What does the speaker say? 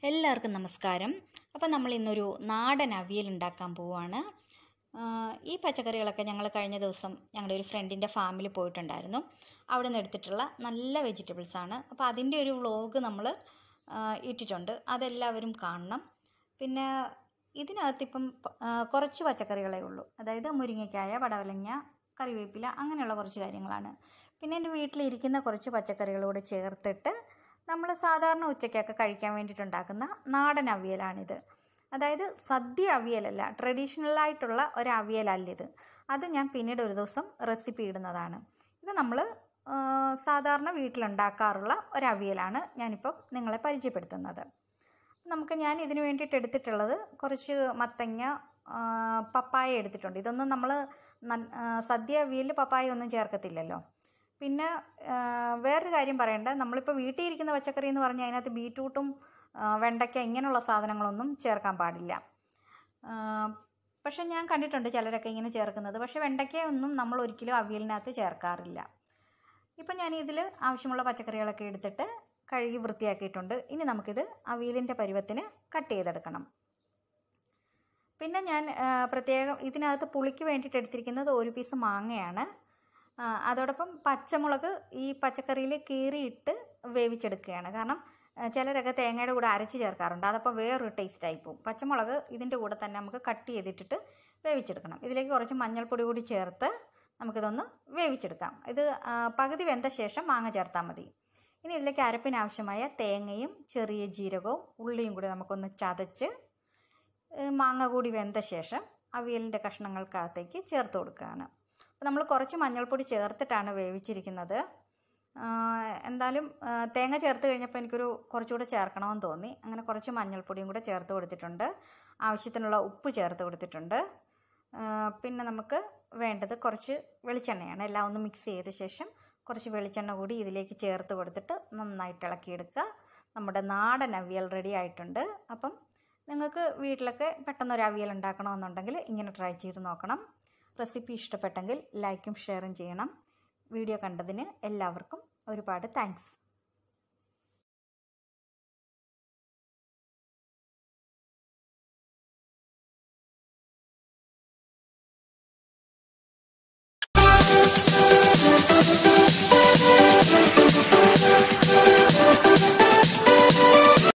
എല്ലാവർക്കും നമസ്കാരം അപ്പോൾ നമ്മൾ ഇന്നൊരു നാടൻ അവിയൽ ഉണ്ടാക്കാൻ പോവുകയാണ് ആ, ഈ പച്ചക്കറികളൊക്കെ ഞങ്ങൾ കഴിഞ്ഞ ദിവസം ഞങ്ങളുടെ ഒരു ഫ്രണ്ടിൻ്റെ ഫാമിൽ പോയിട്ടുണ്ടായിരുന്നു അവിടെ നിന്ന് എടുത്തിട്ടുള്ള നല്ല വെജിറ്റബിൾസ് ആണ് അപ്പോൾ അതിൻ്റെ ഒരു വ്ളോഗ് നമ്മൾ ഇട്ടിട്ടുണ്ട് അതെല്ലാവരും കാണണം പിന്നെ ഇതിനകത്തിപ്പം പ- ആ, കുറച്ച് പച്ചക്കറികളേ ഉള്ളൂ അതായത് മുരിങ്ങയ്ക്കായ പടവലങ്ങ കറിവേപ്പില അങ്ങനെയുള്ള കുറച്ച് കാര്യങ്ങളാണ് പിന്നെ എൻ്റെ വീട്ടിലിരിക്കുന്ന കുറച്ച് പച്ചക്കറികളോട് ചേർത്തിട്ട് നമ്മൾ സാധാരണ ഉച്ചയ്ക്കൊക്കെ കഴിക്കാൻ വേണ്ടിയിട്ടുണ്ടാക്കുന്ന നാടൻ അവിയലാണിത് അതായത് സദ്യ അവിയലല്ല ട്രഡീഷണൽ ആയിട്ടുള്ള ഒരു അവിയലല്ല ഇത് അത് ഞാൻ പിന്നീട് ഒരു ദിവസം റെസിപ്പി ഇടുന്നതാണ് ഇത് നമ്മൾ സാധാരണ വീട്ടിലുണ്ടാക്കാറുള്ള ഒരു അവിയലാണ് ഞാനിപ്പം നിങ്ങളെ പരിചയപ്പെടുത്തുന്നത് നമുക്ക് ഞാൻ ഇതിന് വേണ്ടിയിട്ട് എടുത്തിട്ടുള്ളത് കുറച്ച് മത്തങ്ങ ആ, പപ്പായ എടുത്തിട്ടുണ്ട് ഇതൊന്നും നമ്മൾ സദ്യ അവിയലിൽ പപ്പായ ഒന്നും ചേർക്കത്തില്ലല്ലോ പിന്നെ ആ, വേറൊരു കാര്യം പറയേണ്ട നമ്മളിപ്പോൾ വീട്ടിൽ ഇരിക്കുന്ന പച്ചക്കറി എന്ന് പറഞ്ഞാൽ അതിനകത്ത് ബീട്രൂട്ടും ആ, വെണ്ടയ്ക്ക ഇങ്ങനെയുള്ള സാധനങ്ങളൊന്നും ചേർക്കാൻ പാടില്ല ആ, പക്ഷെ ഞാൻ കണ്ടിട്ടുണ്ട് ചിലരൊക്കെ ഇങ്ങനെ ചേർക്കുന്നത് പക്ഷെ വെണ്ടയ്ക്ക ഒന്നും നമ്മൾ ഒരിക്കലും അവിയലിനകത്ത് ചേർക്കാറില്ല ഇപ്പം ഞാൻ ഇതിൽ ആവശ്യമുള്ള പച്ചക്കറികളൊക്കെ എടുത്തിട്ട് കഴുകി വൃത്തിയാക്കിയിട്ടുണ്ട് ഇനി നമുക്കിത് അവിയലിൻ്റെ പരുവത്തിന് കട്ട് ചെയ്തെടുക്കണം പിന്നെ ഞാൻ ആ, പ്രത്യേകം ഇതിനകത്ത് പുളിക്ക് വേണ്ടിയിട്ട് എടുത്തിരിക്കുന്നത് ഒരു പീസ് മാങ്ങയാണ് ആ, അതോടൊപ്പം പച്ചമുളക് ഈ പച്ചക്കറിയിൽ കീറിയിട്ട് വേവിച്ചെടുക്കുകയാണ് കാരണം ആ, ചിലരൊക്കെ തേങ്ങയുടെ കൂടെ അരച്ച് ചേർക്കാറുണ്ട് അതപ്പോൾ വേറൊരു ടേസ്റ്റ് ആയിപ്പോവും പച്ചമുളക് ഇതിൻ്റെ കൂടെ തന്നെ നമുക്ക് കട്ട് ചെയ്തിട്ടിട്ട് വേവിച്ചെടുക്കണം ഇതിലേക്ക് കുറച്ച് മഞ്ഞൾപ്പൊടി കൂടി ചേർത്ത് നമുക്കിതൊന്ന് വേവിച്ചെടുക്കാം ഇത് ആ, പകുതി വെന്ത ശേഷം മാങ്ങ ചേർത്താൽ മതി ഇനി ഇതിലേക്ക് അരപ്പിന് ആവശ്യമായ തേങ്ങയും ചെറിയ ജീരകവും ഉള്ളിയും കൂടി നമുക്കൊന്ന് ചതച്ച് ഏഹ് മാങ്ങ കൂടി വെന്ത ശേഷം അവിയലിൻ്റെ കഷ്ണങ്ങൾക്കകത്തേക്ക് ചേർത്ത് കൊടുക്കുകയാണ് അപ്പോൾ നമ്മൾ കുറച്ച് മഞ്ഞൾപ്പൊടി ചേർത്തിട്ടാണ് വേവിച്ചിരിക്കുന്നത് ആഹ് എന്തായാലും ആഹ് തേങ്ങ ചേർത്ത് കഴിഞ്ഞപ്പോൾ എനിക്കൊരു കുറച്ചുകൂടെ ചേർക്കണമെന്ന് തോന്നി അങ്ങനെ കുറച്ച് മഞ്ഞൾപ്പൊടിയും കൂടെ ചേർത്ത് കൊടുത്തിട്ടുണ്ട് ആവശ്യത്തിനുള്ള ഉപ്പ് ചേർത്ത് കൊടുത്തിട്ടുണ്ട് ആഹ് പിന്നെ നമുക്ക് വേണ്ടത് കുറച്ച് വെളിച്ചെണ്ണയാണ് എല്ലാം ഒന്ന് മിക്സ് ചെയ്ത ശേഷം കുറച്ച് വെളിച്ചെണ്ണ കൂടി ഇതിലേക്ക് ചേർത്ത് കൊടുത്തിട്ട് നന്നായിട്ട് ഇളക്കിയെടുക്കുക നമ്മുടെ നാടൻ അവിയൽ റെഡി ആയിട്ടുണ്ട് അപ്പം നിങ്ങൾക്ക് വീട്ടിലൊക്കെ പെട്ടെന്ന് ഒരു അവിയൽ ഉണ്ടാക്കണമെന്നുണ്ടെങ്കിൽ ഇങ്ങനെ ട്രൈ ചെയ്ത് നോക്കണം റെസിപ്പി ഇഷ്ടപ്പെട്ടെങ്കിൽ ലൈക്കും ഷെയറും ചെയ്യണം വീഡിയോ കണ്ടതിന് എല്ലാവർക്കും ഒരുപാട് താങ്ക്സ്